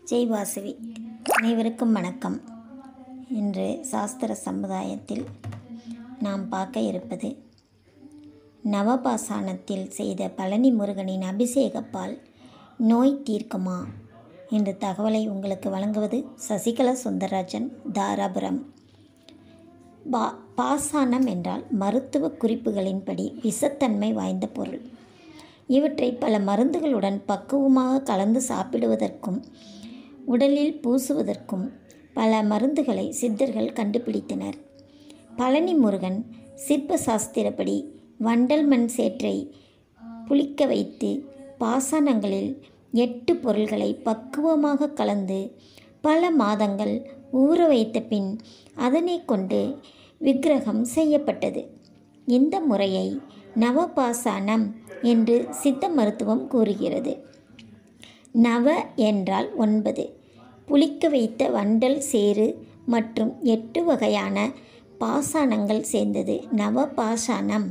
ஜெய் வாசவி அனைவருக்கும் வணக்கம் இன்று சாஸ்திர சமுதாயத்தில் நாம் பார்க்க இருப்பது நவபாசானத்தில் செய்த பழனி முருகனின் அபிஷேகப்பால் நோய் தீர்க்குமா என்ற தகவலை உங்களுக்கு வழங்குவது சசிகலா சுந்தரராஜன் தாராபுரம் பா பாசானம் என்றால் மருத்துவ குறிப்புகளின்படி விஷத்தன்மை வாய்ந்த பொருள் இவற்றை பல மருந்துகளுடன் பக்குவமாக கலந்து சாப்பிடுவதற்கும் உடலில் பூசுவதற்கும் பல மருந்துகளை சித்தர்கள் கண்டுபிடித்தனர் பழனி முருகன் சிற்ப சாஸ்திரப்படி வண்டல் மண் சேற்றை புளிக்க வைத்து பாசனங்களில் எட்டு பொருள்களை பக்குவமாக கலந்து பல மாதங்கள் ஊற வைத்த பின் அதனை கொண்டு விக்கிரகம் செய்யப்பட்டது இந்த முறையை நவபாசானம் என்று சித்த மருத்துவம் கூறுகிறது நவ என்றால் ஒன்பது புளிக்க வைத்த வண்டல் சேறு மற்றும் எட்டு வகையான பாசானங்கள் சேர்ந்தது நவபாசானம்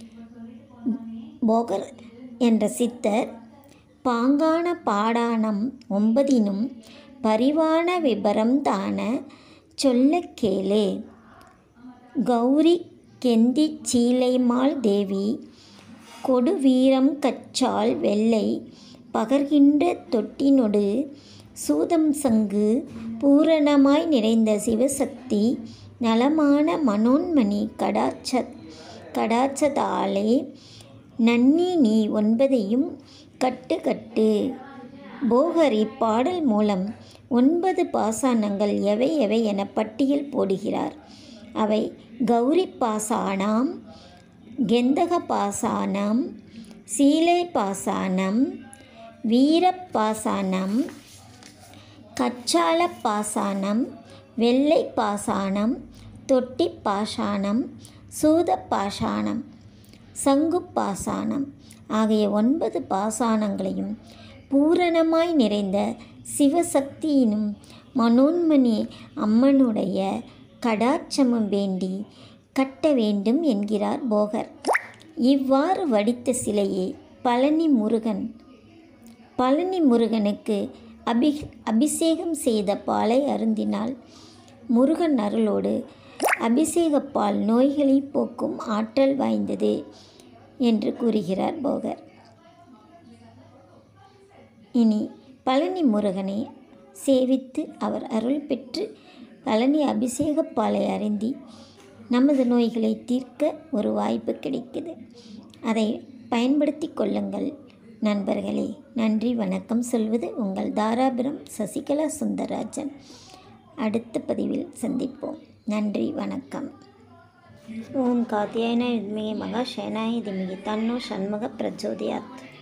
போகர் என்ற சித்தர் பாங்கான பாடானம் ஒன்பதினும் பரிவான விபரம் தான சொல்ல கேளு கௌரி கெந்தி சீலைமால் தேவி கொடு வீரம் கச்சால் வெள்ளை பகர்கின்ற தொட்டினொடு சூதம் சங்கு பூரணமாய் நிறைந்த சிவசக்தி நலமான மனோன்மணி கடாட்ச கடாட்சதாலே நன்னி நீ ஒன்பதையும் கட்டு கட்டு போகரி பாடல் மூலம் ஒன்பது பாசானங்கள் எவை எவை என பட்டியல் போடுகிறார் அவை கௌரி பாசானம் கெந்தக பாசானம் சீலை பாசானம் வீரப்பாசானம் கச்சால பாசானம் வெள்ளை பாசானம் தொட்டி பாசானம் சூத பாசானம் சங்கு பாசானம் ஆகிய ஒன்பது பாசானங்களையும் பூரணமாய் நிறைந்த சிவசக்தியினும் மனோன்மணி அம்மனுடைய கடாட்சமும் வேண்டி கட்ட வேண்டும் என்கிறார் போகர் இவ்வாறு வடித்த சிலையே பழனி முருகன் பழனி முருகனுக்கு அபி அபிஷேகம் செய்த பாலை அருந்தினால் முருகன் அருளோடு அபிஷேகப்பால் நோய்களை போக்கும் ஆற்றல் வாய்ந்தது என்று கூறுகிறார் போகர் இனி பழனி முருகனை சேவித்து அவர் அருள் பெற்று பழனி அபிஷேகப்பாலை அருந்தி நமது நோய்களை தீர்க்க ஒரு வாய்ப்பு கிடைக்குது அதை பயன்படுத்தி கொள்ளுங்கள் நண்பர்களே நன்றி வணக்கம் சொல்வது உங்கள் தாராபுரம் சசிகலா சுந்தரராஜன் அடுத்த பதிவில் சந்திப்போம் நன்றி வணக்கம் ஓம் காத்தியாயன வித்மிகை மகா சேனாய திமிகி தன்னோ சண்முக பிரச்சோதயாத்